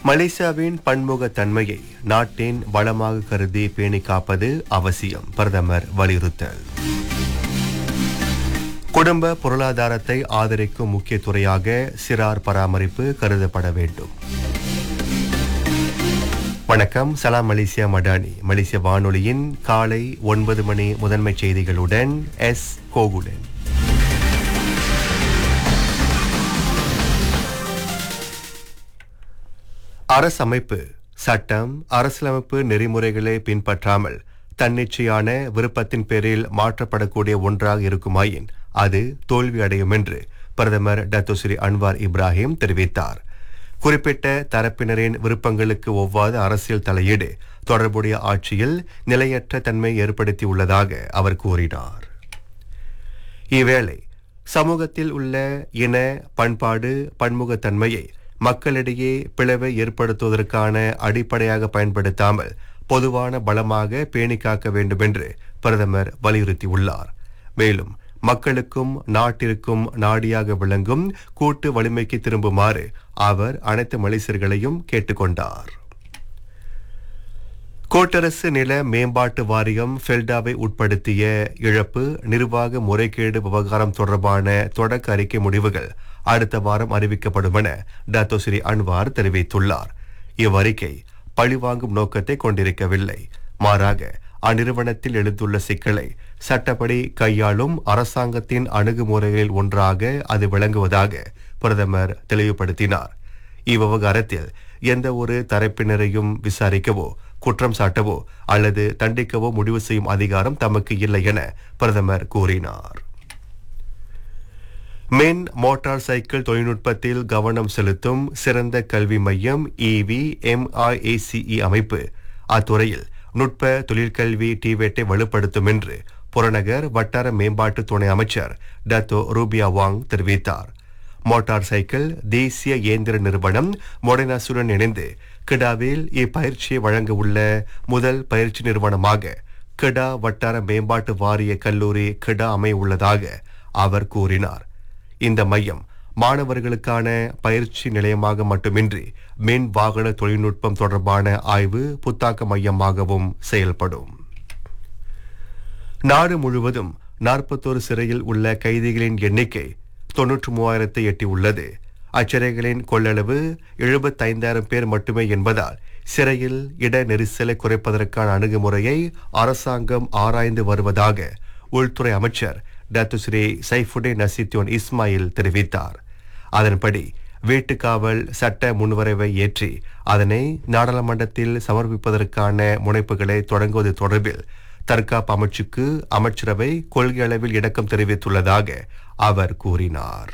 மலேசியாவின் பன்முக தன்மையை நாட்டின் வளமாக கருதி பேணி காப்பது அவசியம் பிரதமர் வலியுறுத்தல் குடும்ப பொருளாதாரத்தை ஆதரிக்கும் முக்கிய துறையாக சிறார் பராமரிப்பு கருதப்பட வேண்டும் வணக்கம் சலாம் மலேசியா மடானி மலேசிய வானொலியின் காலை ஒன்பது மணி முதன்மை செய்திகளுடன் எஸ் கோகுலன் அரசமைப்பு சட்டம் அரசியலமைப்பு நெறிமுறைகளை பின்பற்றாமல் தன்னிச்சையான விருப்பத்தின் பேரில் மாற்றப்படக்கூடிய ஒன்றாக இருக்குமாயின் அது தோல்வி அடையும் என்று பிரதமர் டத்தோஸ்ரீ அன்வார் இப்ராஹிம் தெரிவித்தார் குறிப்பிட்ட தரப்பினரின் விருப்பங்களுக்கு ஒவ்வாத அரசியல் தலையீடு தொடர்புடைய ஆட்சியில் நிலையற்ற தன்மை ஏற்படுத்தியுள்ளதாக அவர் கூறினார் இவ்வேளை சமூகத்தில் உள்ள இன பண்பாடு பன்முகத்தன்மையை மக்களிடையே பிளவை ஏற்படுத்துவதற்கான அடிப்படையாக பயன்படுத்தாமல் பொதுவான பலமாக பேணி காக்க வேண்டும் என்று பிரதமர் வலியுறுத்தியுள்ளார் மேலும் மக்களுக்கும் நாட்டிற்கும் நாடியாக விளங்கும் கூட்டு வலிமைக்கு திரும்புமாறு அவர் அனைத்து மலேசியர்களையும் கேட்டுக்கொண்டார் கோட்டரசு நில மேம்பாட்டு வாரியம் ஃபெல்டாவை உட்படுத்திய இழப்பு நிர்வாக முறைகேடு விவகாரம் தொடர்பான தொடக்க அறிக்கை முடிவுகள் அடுத்த வாரம் அறிவிக்கப்படும் என டாத்தோஸ்ரீ அன்வார் தெரிவித்துள்ளார் இவ்வறிக்கை பழிவாங்கும் நோக்கத்தை கொண்டிருக்கவில்லை மாறாக அந்நிறுவனத்தில் எழுந்துள்ள சிக்கலை சட்டப்படி கையாளும் அரசாங்கத்தின் அணுகுமுறைகளில் ஒன்றாக அது விளங்குவதாக பிரதமர் தெளிவுபடுத்தினார் இவ்விவகாரத்தில் எந்த ஒரு தரப்பினரையும் விசாரிக்கவோ குற்றம் சாட்டவோ அல்லது தண்டிக்கவோ முடிவு செய்யும் அதிகாரம் தமக்கு இல்லை என பிரதமர் கூறினார் மின் மோட்டார் சைக்கிள் தொழில்நுட்பத்தில் கவனம் செலுத்தும் சிறந்த கல்வி மையம் இவி எம்ஐஏசிஇ அமைப்பு அத்துறையில் நுட்ப தொழிற்கல்வி டிவேட்டை வலுப்படுத்தும் என்று புறநகர் வட்டார மேம்பாட்டு துணை அமைச்சர் டத்தோ ரூபியா வாங் தெரிவித்தார் மோட்டார் சைக்கிள் தேசிய இயந்திர நிறுவனம் மொடனாசுடன் இணைந்து கிடாவில் இப்பயிற்சியை வழங்க உள்ள முதல் பயிற்சி நிறுவனமாக கிடா வட்டார மேம்பாட்டு வாரிய கல்லூரி கிடா அமைய உள்ளதாக அவர் கூறினார் இந்த மையம் மாணவர்களுக்கான பயிற்சி நிலையமாக மட்டுமின்றி மின் வாகன தொழில்நுட்பம் தொடர்பான ஆய்வு புத்தாக்க மையமாகவும் செயல்படும் நாடு முழுவதும் நாற்பத்தோரு சிறையில் உள்ள கைதிகளின் எண்ணிக்கை தொன்னூற்று மூவாயிரத்தை எட்டியுள்ளது அச்சிறைகளின் கொள்ளளவு எழுபத்தைந்தாயிரம் பேர் மட்டுமே என்பதால் சிறையில் இட நெரிசலை குறைப்பதற்கான அணுகுமுறையை அரசாங்கம் ஆராய்ந்து வருவதாக உள்துறை அமைச்சர் டத்துஸ்ரீ சைஃபுடே நசித்யோன் இஸ்மாயில் தெரிவித்தார் அதன்படி வீட்டுக்காவல் சட்ட முன்வரைவை ஏற்றி அதனை நாடாளுமன்றத்தில் சமர்ப்பிப்பதற்கான முனைப்புகளை தொடங்குவது தொடர்பில் தற்காப்பு அமைச்சுக்கு அமைச்சரவை கொள்கை அளவில் இணக்கம் தெரிவித்துள்ளதாக அவர் கூறினார்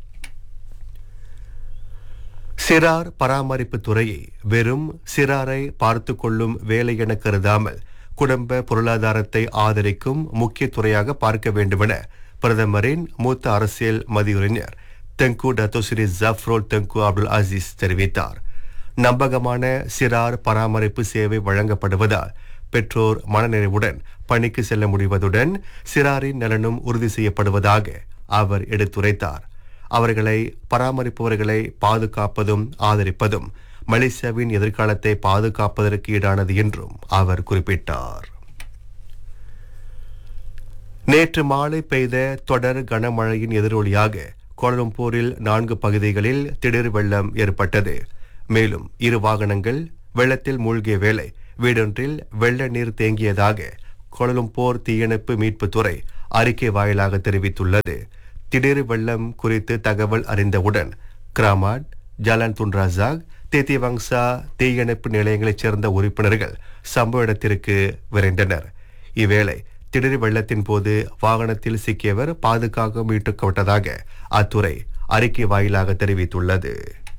சிறார் பராமரிப்பு துறையை வெறும் சிறாரை பார்த்து கொள்ளும் வேலை என கருதாமல் குடும்ப பொருளாதாரத்தை ஆதரிக்கும் முக்கிய துறையாக பார்க்க வேண்டுமென பிரதமரின் மூத்த அரசியல் மதியுரைஞர் Tengku Datuk Seri Zafrul Tengku Abdul Aziz தெரிவித்தார் நம்பகமான சிறார் பராமரிப்பு சேவை வழங்கப்படுவதால் பெற்றோர் மனநிறைவுடன் பணிக்கு செல்ல முடிவதுடன் சிறாரின் நலனும் உறுதி செய்யப்படுவதாக அவர் எடுத்துரைத்தார் அவர்களை பராமரிப்பவர்களை பாதுகாப்பதும் ஆதரிப்பதும் மலேசியாவின் எதிர்காலத்தை பாதுகாப்பதற்கு ஈடானது என்றும் அவர் குறிப்பிட்டார் நேற்று மாலை பெய்த தொடர் கனமழையின் எதிரொலியாக கோலம்பூரில் நான்கு பகுதிகளில் திடீர் வெள்ளம் ஏற்பட்டது மேலும் இரு வாகனங்கள் வெள்ளத்தில் மூழ்கிய வேளை வீடொன்றில் வெள்ள நீர் தேங்கியதாக கோலம்பூர் தீயணைப்பு மீட்புத் துறை அறிக்கை வாயிலாக தெரிவித்துள்ளது திடீர் வெள்ளம் குறித்து தகவல் அறிந்தவுடன் கிராமாட் ஜலான் துன்ராசாக் தேத்திவங்சா தீயணைப்பு நிலையங்களைச் சேர்ந்த உறுப்பினர்கள் சம்பவ இடத்திற்கு விரைந்தனர் இவ்வேளை திடீர் வெள்ளத்தின் போது வாகனத்தில் சிக்கியவர் பாதுகாக்க மீட்கப்பட்டதாக அத்துறை அறிக்கை வாயிலாக தெரிவித்துள்ளது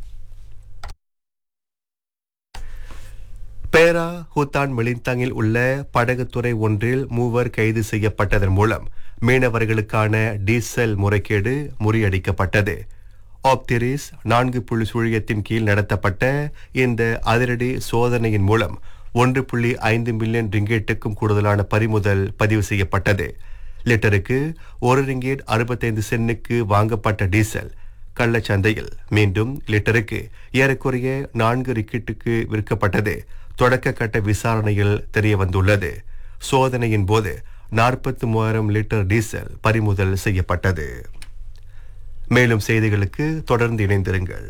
பேரா ஹூத்தான் மிளிந்தாங்கில் உள்ள படகுத்துறை ஒன்றில் மூவர் கைது செய்யப்பட்டதன் மூலம் மீனவர்களுக்கான டீசல் முறைகேடு முறியடிக்கப்பட்டது ஆப்திரிஸ் நான்கு புள்ளி சுழியத்தின் கீழ் நடத்தப்பட்ட இந்த அதிரடி சோதனையின் மூலம் ஒன்று புள்ளி ஐந்து மில்லியன் ரிங்கேட்டுக்கும் கூடுதலான பறிமுதல் பதிவு செய்யப்பட்டது லிட்டருக்கு ஒரு ரிங்கேட் அறுபத்தைந்து சென்னுக்கு வாங்கப்பட்ட டீசல் கள்ளச்சந்தையில் மீண்டும் லிட்டருக்கு ஏறக்குறைய நான்கு ரிக்கிட்டுக்கு விற்கப்பட்டது தொடக்க கட்ட விசாரணையில் தெரிய வந்துள்ளது சோதனையின் போது நாற்பத்தி மூவாயிரம் லிட்டர் டீசல் பறிமுதல் செய்யப்பட்டது மேலும் செய்திகளுக்கு தொடர்ந்து இணைந்திருங்கள்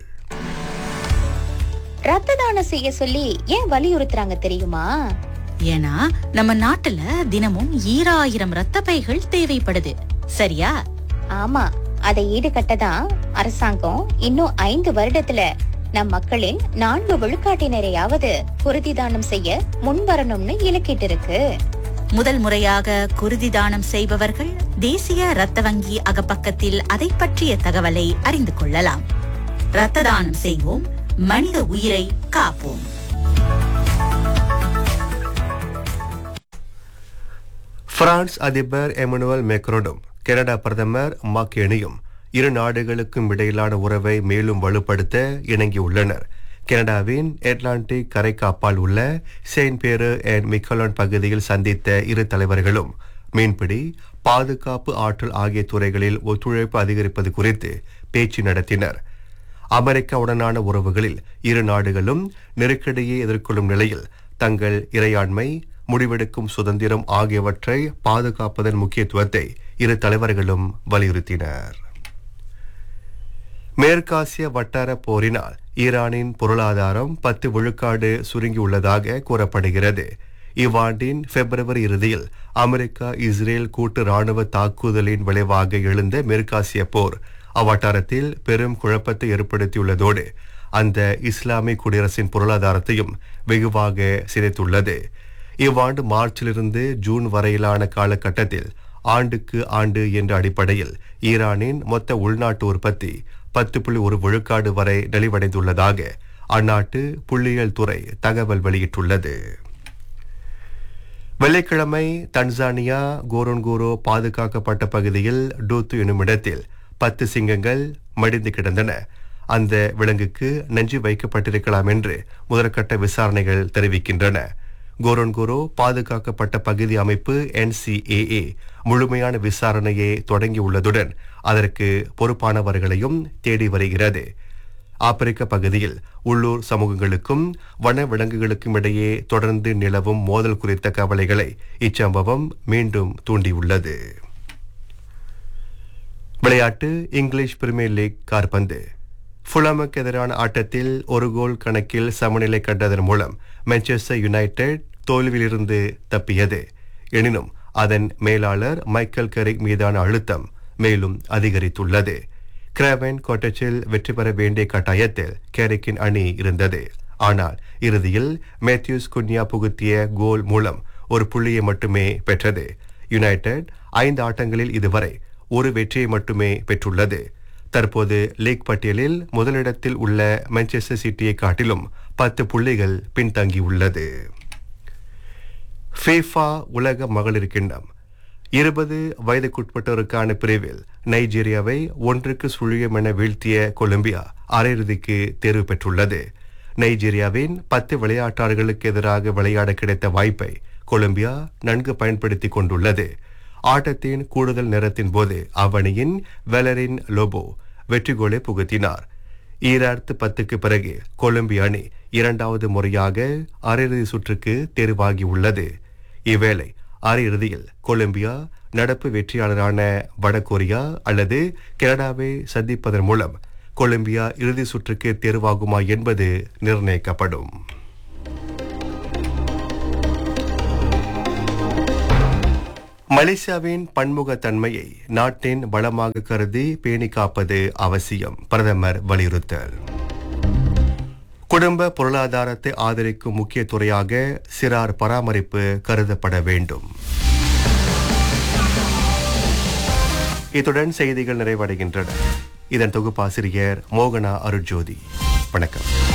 ரத்த தானம் செய்ய சொல்லி ஏன் வலியுறுத்துறாங்க தெரியுமா ஏன்னா நம்ம நாட்டுல தினமும் ஈராயிரம் ரத்த பைகள் தேவைப்படுது சரியா ஆமா அதை ஈடுகட்ட தான் அரசாங்கம் இன்னும் ஐந்து வருடத்துல நம் மக்களின் நான்கு விழுக்காட்டினரையாவது குருதி தானம் செய்ய முன்வரணும்னு இலக்கிட்டு இருக்கு முதல் முறையாக குருதி தானம் செய்பவர்கள் தேசிய ரத்த வங்கி அகப்பக்கத்தில் அதை பற்றிய தகவலை அறிந்து கொள்ளலாம் ரத்த தானம் செய்வோம் மனித உயிரை காப்போம் பிரான்ஸ் அதிபர் எமனுவல் மேக்ரோனும் கனடா பிரதமர் மாக்கேனியும் இரு நாடுகளுக்கும் இடையிலான உறவை மேலும் வலுப்படுத்த இணங்கியுள்ளனர் கனடாவின் அட்லாண்டிக் கரைக்காப்பால் உள்ள செயின்ட் பேரு அண்ட் மிக்கலான் பகுதியில் சந்தித்த இரு தலைவர்களும் மீன்பிடி பாதுகாப்பு ஆற்றல் ஆகிய துறைகளில் ஒத்துழைப்பு அதிகரிப்பது குறித்து பேச்சு நடத்தினர் அமெரிக்காவுடனான உறவுகளில் இரு நாடுகளும் நெருக்கடியை எதிர்கொள்ளும் நிலையில் தங்கள் இறையாண்மை முடிவெடுக்கும் சுதந்திரம் ஆகியவற்றை பாதுகாப்பதன் முக்கியத்துவத்தை இரு தலைவர்களும் வலியுறுத்தினர் மேற்காசிய வட்டார போரினால் ஈரானின் பொருளாதாரம் பத்து விழுக்காடு சுருங்கியுள்ளதாக கூறப்படுகிறது இவ்வாண்டின் பிப்ரவரி இறுதியில் அமெரிக்கா இஸ்ரேல் கூட்டு ராணுவ தாக்குதலின் விளைவாக எழுந்த மேற்காசிய போர் அவ்வட்டாரத்தில் பெரும் குழப்பத்தை ஏற்படுத்தியுள்ளதோடு அந்த இஸ்லாமிய குடியரசின் பொருளாதாரத்தையும் வெகுவாக சிதைத்துள்ளது இவ்வாண்டு மார்ச்சிலிருந்து ஜூன் வரையிலான காலகட்டத்தில் ஆண்டுக்கு ஆண்டு என்ற அடிப்படையில் ஈரானின் மொத்த உள்நாட்டு உற்பத்தி பத்து புள்ளி ஒரு விழுக்காடு வரை நலிவடைந்துள்ளதாக அந்நாட்டு புள்ளியியல் துறை தகவல் வெளியிட்டுள்ளது வெள்ளிக்கிழமை தன்சானியா கோரோன்கோரோ பாதுகாக்கப்பட்ட பகுதியில் டூத்து எனும் இடத்தில் பத்து சிங்கங்கள் மடிந்து கிடந்தன அந்த விலங்குக்கு நஞ்சு வைக்கப்பட்டிருக்கலாம் என்று முதற்கட்ட விசாரணைகள் தெரிவிக்கின்றன கோரோன்கோரோ பாதுகாக்கப்பட்ட பகுதி அமைப்பு என்சிஏஏ முழுமையான விசாரணையை தொடங்கியுள்ளதுடன் அதற்கு பொறுப்பானவர்களையும் தேடி வருகிறது ஆப்பிரிக்க பகுதியில் உள்ளூர் சமூகங்களுக்கும் வன விலங்குகளுக்கும் இடையே தொடர்ந்து நிலவும் மோதல் குறித்த கவலைகளை இச்சம்பவம் மீண்டும் தூண்டியுள்ளது விளையாட்டு இங்கிலீஷ் பிரீமியர் லீக் கார்பந்து ஃபுலமுக்கு எதிரான ஆட்டத்தில் ஒரு கோல் கணக்கில் சமநிலை கண்டதன் மூலம் மான்செஸ்டர் யுனைடெட் தோல்வியிலிருந்து தப்பியது எனினும் அதன் மேலாளர் மைக்கேல் கரிக் மீதான அழுத்தம் மேலும் அதிகரித்துள்ளது கிராவன் கோட்டச்சில் வெற்றி பெற வேண்டிய கட்டாயத்தில் கேரிக்கின் அணி இருந்தது ஆனால் இறுதியில் மேத்யூஸ் குன்யா புகுத்திய கோல் மூலம் ஒரு புள்ளியை மட்டுமே பெற்றது யுனைடெட் ஐந்து ஆட்டங்களில் இதுவரை ஒரு வெற்றியை மட்டுமே பெற்றுள்ளது தற்போது லீக் பட்டியலில் முதலிடத்தில் உள்ள மான்செஸ்டர் சிட்டியை காட்டிலும் பத்து புள்ளிகள் பின்தங்கியுள்ளது ஃபேஃபா உலக மகளிர் கிண்ணம் இருபது வயதுக்குட்பட்டோருக்கான பிரிவில் நைஜீரியாவை ஒன்றுக்கு சுழியம் என வீழ்த்திய கொலம்பியா அரையிறுதிக்கு தேர்வு பெற்றுள்ளது நைஜீரியாவின் பத்து விளையாட்டாளர்களுக்கு எதிராக விளையாட கிடைத்த வாய்ப்பை கொலம்பியா நன்கு பயன்படுத்திக் கொண்டுள்ளது ஆட்டத்தின் கூடுதல் நேரத்தின் போது அவனியின் வெலரின் லோபோ வெற்றி கோலை புகுத்தினார் ஈராயிரத்து பத்துக்கு பிறகு கொலம்பியா அணி இரண்டாவது முறையாக அரையிறுதி சுற்றுக்கு தேர்வாகியுள்ளது இவ்வேளை அரையிறுதியில் கொலம்பியா நடப்பு வெற்றியாளரான வடகொரியா அல்லது கனடாவை சந்திப்பதன் மூலம் கொலம்பியா இறுதி சுற்றுக்கு தேர்வாகுமா என்பது நிர்ணயிக்கப்படும் மலேசியாவின் பன்முகத்தன்மையை நாட்டின் வளமாக கருதி பேணி காப்பது அவசியம் பிரதமர் வலியுறுத்தல் குடும்ப பொருளாதாரத்தை ஆதரிக்கும் முக்கிய துறையாக சிறார் பராமரிப்பு கருதப்பட வேண்டும் இத்துடன் செய்திகள் நிறைவடைகின்றன இதன் தொகுப்பாசிரியர் மோகனா அருட்ஜோதி வணக்கம்